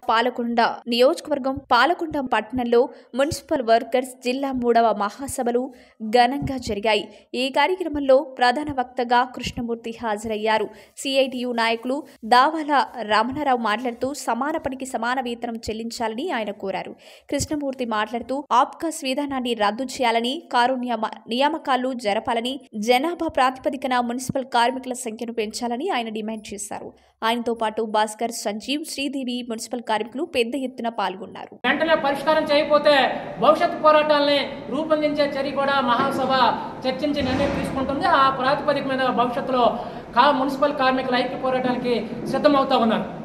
పాలకొండ నియోజకవర్గం పాలకొండ పట్టణంలో municipal workers జిల్లా మూడవ మహాసభలు ఘనంగా జరిగాయి ఈ కార్యక్రమంలో ప్రధాన వక్తగా కృష్ణమూర్తి హాజరయ్యారు సిఐటియు నాయకులు దావాల రమణారావు మాట్లాడుతూ సమాన పనికి సమాన వేతనం చెల్లించాలని ఆయన కోరారు కృష్ణమూర్తి మాట్లాడుతూ ఆప్కాస్ విధానాన్ని రద్దు చేయాలని కారుణ్య మ- నియామకాలు జరపాలని జనాభా ప్రాతిపదికన మున్సిపల్ కార్మికుల సంఖ్యను పెంచాలని ఆయన డిమాండ్ చేశారు ఆయనతో పాటు భాస్కర్ సంజీవ్ శ్రీదేవి మున్సిపల్ కార్మికులు పెద్ద ఎత్తున పాల్గొన్నారు వెంటనే పరిష్కారం చేయకపోతే భవిష్యత్ పోరాటాలని రూపొందించే చర్య కూడా మహాసభ చర్చించి నిర్ణయం తీసుకుంటుంది ఆ ప్రాతిపదిక మీద భవిష్యత్తులో కా మున్సిపల్ కార్మికుల ఐక్య పోరాటానికి సిద్ధమవుతా ఉన్నారు